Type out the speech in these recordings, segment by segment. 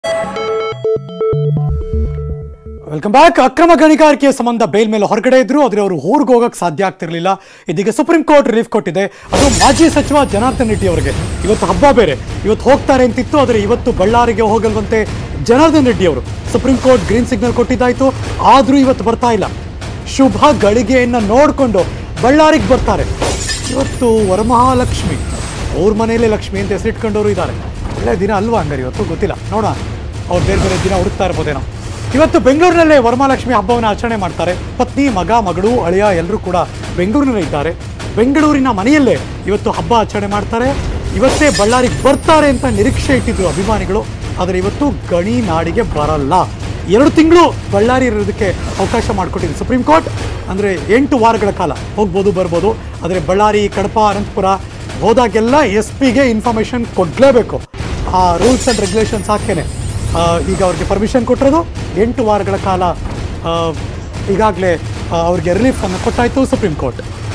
Welcome back ಅಕ್ರಮ ಗಣಿಗಾರಿಕೆ ಸಂಬಂಧ ಬೇಲ್ ಮೇಲೆ ಹೊರಗಡೆ ಇದ್ರು ಆದ್ರೆ ಅವರು ಊರಿಗೆ ಹೋಗಕ್ಕೆ ಸಾಧ್ಯ ಆಗ್ತಿರ್ಲಿಲ್ಲ ಇದೀಗ ಸುಪ್ರೀಂ ಕೋರ್ಟ್ ರಿಲೀಫ್ ಕೊಟ್ಟಿದೆ ಅದು ಮಾಜಿ ಸಚಿವ ಜನಾರ್ದನ್ ರೆಡ್ಡಿ ಅವರಿಗೆ ಇವತ್ತು ಹಬ್ಬ ಬೇರೆ ಇವತ್ತು ಹೋಗ್ತಾರೆ ಅಂತಿತ್ತು ಆದರೆ ಇವತ್ತು ಬಳ್ಳಾರಿಗೆ ಹೋಗಲ್ವಂತೆ ಜನಾರ್ದನ್ ರೆಡ್ಡಿ ಅವರು ಸುಪ್ರೀಂ ಕೋರ್ಟ್ ಗ್ರೀನ್ ಸಿಗ್ನಲ್ ಕೊಟ್ಟಿದ್ದಾಯ್ತು ಆದ್ರೂ ಇವತ್ತು ಬರ್ತಾ ಇಲ್ಲ ಶುಭ ಗಳಿಗೆಯನ್ನ ನೋಡಿಕೊಂಡು ಬಳ್ಳಾರಿಗೆ ಬರ್ತಾರೆ ಇವತ್ತು ವರಮಹಾಲಕ್ಷ್ಮಿ ಅವ್ರ ಮನೆಯಲ್ಲೇ ಲಕ್ಷ್ಮಿ ಅಂತ ಹೆಸರಿಟ್ಕೊಂಡವರು ಇದ್ದಾರೆ ಒಳ್ಳೆ ದಿನ ಅಲ್ವಾ ಹಂಗಾರೆ ಇವತ್ತು ಗೊತ್ತಿಲ್ಲ ನೋಡೋಣ ಅವ್ರು ಬೇರೆ ಬೇರೆ ದಿನ ಹುಡುಕ್ತಾ ಇರ್ಬೋದೇನೋ ಇವತ್ತು ಬೆಂಗಳೂರಿನಲ್ಲೇ ವರಮಹಾಲಕ್ಷ್ಮಿ ಹಬ್ಬವನ್ನು ಆಚರಣೆ ಮಾಡ್ತಾರೆ ಪತ್ನಿ ಮಗ ಮಗಳು ಅಳಿಯ ಎಲ್ಲರೂ ಕೂಡ ಬೆಂಗಳೂರಿನಲ್ಲೇ ಇದ್ದಾರೆ ಬೆಂಗಳೂರಿನ ಮನೆಯಲ್ಲೇ ಇವತ್ತು ಹಬ್ಬ ಆಚರಣೆ ಮಾಡ್ತಾರೆ ಇವತ್ತೇ ಬಳ್ಳಾರಿಗೆ ಬರ್ತಾರೆ ಅಂತ ನಿರೀಕ್ಷೆ ಇಟ್ಟಿದ್ರು ಅಭಿಮಾನಿಗಳು ಆದರೆ ಇವತ್ತು ಗಣಿ ನಾಡಿಗೆ ಬರಲ್ಲ ಎರಡು ತಿಂಗಳು ಬಳ್ಳಾರಿ ಇರೋದಕ್ಕೆ ಅವಕಾಶ ಮಾಡಿಕೊಟ್ಟಿದೆ ಸುಪ್ರೀಂ ಕೋರ್ಟ್ ಅಂದರೆ ಎಂಟು ವಾರಗಳ ಕಾಲ ಹೋಗ್ಬೋದು ಬರ್ಬೋದು ಆದರೆ ಬಳ್ಳಾರಿ ಕಡಪ ಅನಂತಪುರ ಹೋದಾಗೆಲ್ಲ ಎಸ್ ಪಿಗೆ ಇನ್ಫಾರ್ಮೇಷನ್ ಕೊಡಲೇಬೇಕು ಆ ರೂಲ್ಸ್ ಆ್ಯಂಡ್ ರೆಗ್ಯುಲೇಷನ್ಸ್ ಹಾಕೇನೆ ಆ, ಈಗ ಅವ್ರಿಗೆ ಪರ್ಮಿಷನ್ ಕೊಟ್ಟಿರೋದು ಎಂಟು ವಾರಗಳ ಕಾಲ ಈಗಾಗಲೇ ಅವ್ರಿಗೆ ರಿಲೀಫನ್ನು ಕೊಟ್ಟಾಯಿತು ಸುಪ್ರೀಂ ಕೋರ್ಟ್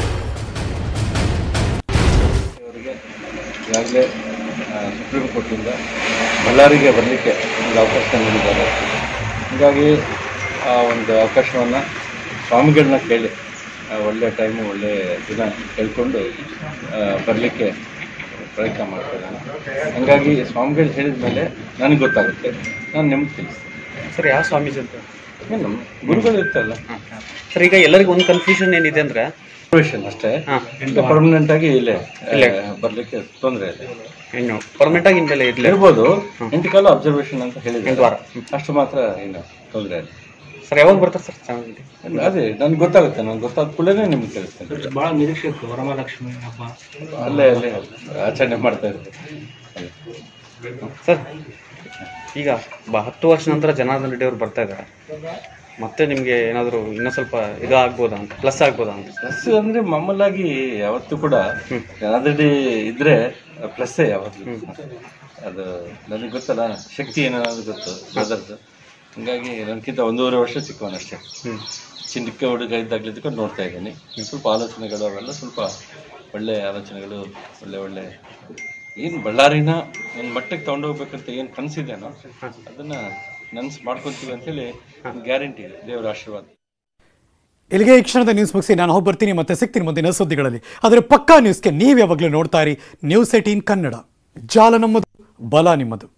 ಅವರಿಗೆ ಈಗಾಗಲೇ ಸುಪ್ರೀಂ ಕೋರ್ಟಿಂದ ಬಳ್ಳಾರಿಗೆ ಬರಲಿಕ್ಕೆ ಒಂದು ಅವಕಾಶ ನೀಡಿದ್ದಾರೆ ಹೀಗಾಗಿ ಆ ಒಂದು ಅವಕಾಶವನ್ನು ಸ್ವಾಮಿಗಳನ್ನ ಕೇಳಿ ಆ, ಒಳ್ಳೆಯ ಟೈಮು ಒಳ್ಳೆಯ ದಿನ ಕೇಳಿಕೊಂಡು ಬರಲಿಕ್ಕೆ ಪ್ರಯತ್ನ ಮಾಡ್ತಿದ್ದಾನೆ ಹಾಗಾಗಿ ಸ್ವಾಮಿಗಳು ಹೇಳಿದ ಮೇಲೆ ನನಗೆ ಗೊತ್ತಾಗುತ್ತೆ ನಾನು ನಿಮ್ಗೆ ತಿಳಿಸ್ತೀನಿ ಸರ್ ಯಾವ ಸ್ವಾಮೀಜಿ ಅಂತ ಏನು ನಮ್ಮ ಗುರುಗಳು ಇರ್ತಲ್ಲ ಸರ್ ಈಗ ಎಲ್ಲರಿಗೂ ಒಂದು ಕನ್ಫ್ಯೂಷನ್ ಏನಿದೆ ಅಂದ್ರೆ ಪ್ರೊಫೆಷನ್ ಅಷ್ಟೇ ಹಾ. ಪರ್ಮನೆಂಟ್ ಆಗಿ ಇಲ್ಲೇ ಬರಲಿಕ್ಕೆ ತೊಂದರೆ ಇದೆ ಇನ್ನು ಪರ್ಮನೆಂಟ್ ಆಗಿ ಇನ್ಮೇಲೆ ಇರ್ಲಿ ಇರ್ಬೋದು ಎಂಟು ಕಾಲ ಅಬ್ಸರ್ವೇಷನ್ ಅಂತ ಹೇಳಿದ್ರೆ ಎಂಟು ವಾರ. ಅಷ್ಟು ಮಾತ್ರ ಏನು ತೊಂದರೆ ಇಲ್ಲ ಸರ್ ಯಾವಾಗ ಬರ್ತಾರೆ ಸರ್ ಚೆನ್ನಾಗಿದೆ ಅದೇ ನನ್ಗೆ ಗೊತ್ತಾಗುತ್ತೆ ನನ್ಗೆ ಗೊತ್ತಾದ ಕೂಡಲೇ ನಿಮ್ಗೆ ತಿಳಿಸ್ತೇನೆ ಬಹಳ ನಿರೀಕ್ಷೆ ಇತ್ತು ವರಮಹಾಲಕ್ಷ್ಮಿ ಹಬ್ಬ ಅಲ್ಲೇ ಅಲ್ಲೇ ಆಚರಣೆ ಮಾಡ್ತಾ ಇರ್ತೀವಿ ಸರ್ ಈಗ ಬ ಹತ್ತು ವರ್ಷ ನಂತರ ಜನಾರ್ದನ್ ರೆಡ್ಡಿ ಅವರು ಬರ್ತಾ ಇದ್ದಾರೆ ಮತ್ತೆ ನಿಮಗೆ ಏನಾದರೂ ಇನ್ನೂ ಸ್ವಲ್ಪ ಇದು ಆಗ್ಬೋದಾ ಅಂತ ಪ್ಲಸ್ ಆಗ್ಬೋದಾ ಅಂತ ಪ್ಲಸ್ ಅಂದ್ರೆ ಮಾಮೂಲಾಗಿ ಯಾವತ್ತೂ ಕೂಡ ಜನಾರ್ದಡಿ ಇದ್ರೆ ಪ್ಲಸ್ಸೇ ಯಾವತ್ತೂ ಅದು ನನಗೆ ಗೊತ್ತಲ್ಲ ಶಕ್ತಿ ಏನೋ ಅನ್ನೋದು ಗೊತ್ತು ಬ್ರದರ್ದು ಹಂಗಾಗಿ ನನಗಿಂತ ಒಂದೂವರೆ ವರ್ಷ ಚಿಕ್ಕವನಷ್ಟೇ ಚಿಕ್ಕ ಹುಡುಗ ಇದ್ದಾಗಲಿದ್ದಕ್ಕೆ ನೋಡ್ತಾ ಇದ್ದೀನಿ ಸ್ವಲ್ಪ ಆಲೋಚನೆಗಳು ಅವೆಲ್ಲ ಸ್ವಲ್ಪ ಒಳ್ಳೆ ಆಲೋಚನೆಗಳು ಒಳ್ಳೆ ಒಳ್ಳೆ ಏನು ಬಳ್ಳಾರಿನ ಒಂದು ಮಟ್ಟಕ್ಕೆ ತಗೊಂಡೋಗ್ಬೇಕಂತ ಏನು ಕನಸಿದೆನೋ ಅದನ್ನ ನನ್ಸ್ ಮಾಡ್ಕೊತೀವಿ ಅಂತೇಳಿ ಗ್ಯಾರಂಟಿ ಇದೆ ದೇವರ ಆಶೀರ್ವಾದ ಇಲ್ಲಿಗೆ ಈ ಕ್ಷಣದ ನ್ಯೂಸ್ ಮುಗಿಸಿ ನಾನು ಹೋಗಿ ಬರ್ತೀನಿ ಮತ್ತೆ ಸಿಗ್ತೀನಿ ಮುಂದಿನ ಸುದ್ದಿಗಳಲ್ಲಿ ಆದರೆ ಪಕ್ಕಾ ನ್ಯೂಸ್ಗೆ ನೀವು ಯಾವಾಗಲೂ ನೋಡ್ತಾ ಇರಿ ನ್ಯೂಸ್ ಏಟೀನ್ ಕನ್ನಡ ಜಾಲ ನಮ್ಮದು ಬಲ ನಿಮ್ಮದು